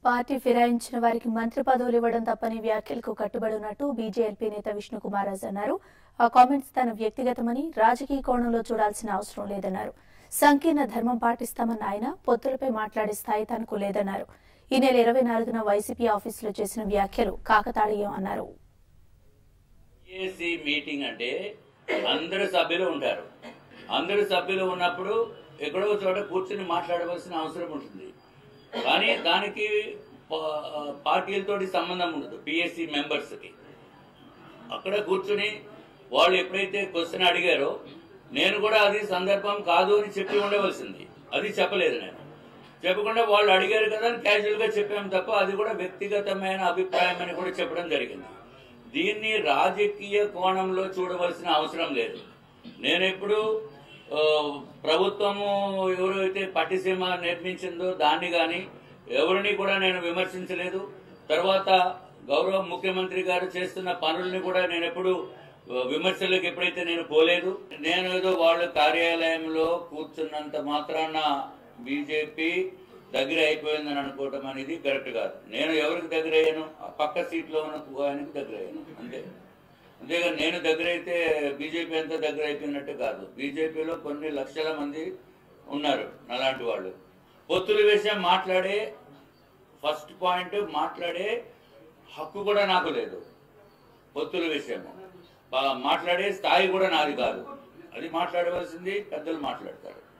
party ఫిరాయించిన వారికి మంత్రి పదవులు ఇవ్వడం తప్పని వ్యాఖ్యలకు కట్టుబడి ఉన్నట్టు బీజేఎల్పీ నేత విష్ణుకుమార్ రాజ్ అన్నారు ఆ కామెంట్స్ తన వ్యక్తిగతమని రాజకీయ కోణంలో చూడాల్సిన అవసరం లేదన్నారు సంకీర్ణ ధర్మం పాటిస్తామన్న ఆయన పొత్తులపై మాట్లాడే స్థాయి తనకు లేదన్నారు ఈ నెల ఇరవై నాలుగున వైసీపీ ఆఫీసులో చేసిన వ్యాఖ్యలు కాకతాళీయం అన్నారు ఏసీ మీటింగ్ అంటే అందరు సభ్యులు ఉంటారు అందరు సభ్యులు ఉన్నప్పుడు ఎక్కడో చోట కూర్చుని మాట్లాడవలసిన అవసరం ఉంటుంది కానీ దానికి పా- పార్టీలతోటి సంబంధం ఉండదు పిఎస్సి మెంబర్స్కి అక్కడ కూర్చుని వాళ్ళు ఎప్పుడైతే క్వశ్చన్ అడిగారో నేను కూడా అది సందర్భం కాదు అని చెప్పి ఉండవలసింది అది చెప్పలేదు నేను చెప్పకుండా వాళ్ళు అడిగారు కదా అని క్యాజువల్ గా చెప్పాము తప్ప అది కూడా వ్యక్తిగతమైన అభిప్రాయం అని కూడా చెప్పడం జరిగింది దీన్ని రాజకీయ కోణంలో చూడవలసిన అవసరం లేదు నేను ఎప్పుడు ఆ, ప్రభుత్వము ఎవరైతే పట్టిసీమ నిర్మించిందో దాన్ని గాని ఎవరిని కూడా నేను విమర్శించలేదు తర్వాత గౌరవ ముఖ్యమంత్రి గారు చేస్తున్న పనుల్ని కూడా నేను ఎప్పుడు ఆ, విమర్శలకు ఎప్పుడైతే నేను పోలేదు నేను ఏదో వాళ్ళ కార్యాలయంలో కూర్చున్నంత మాత్రాన బీజేపీ దగ్గర అయిపోయిందని అనుకోవటం అనేది కరెక్ట్ కాదు నేను ఎవరికి దగ్గర అయ్యాను ఆ పక్క సీట్లో ఉన్న ఆయనకి దగ్గర అయ్యాను అంతే అంతేగాని నేను దగ్గర అయితే బీజేపీ అంతా దగ్గర అయిపోయినట్టు కాదు బీజేపీలో కొన్ని లక్షల మంది ఉన్నారు అలాంటి వాళ్ళు పొత్తుల విషయం మాట్లాడే ఫస్ట్ పాయింట్ మాట్లాడే హక్కు కూడా నాకు లేదు పొత్తుల విషయము బా- మాట్లాడే స్థాయి కూడా నాది కాదు అది మాట్లాడవలసింది పెద్దలు మాట్లాడతారు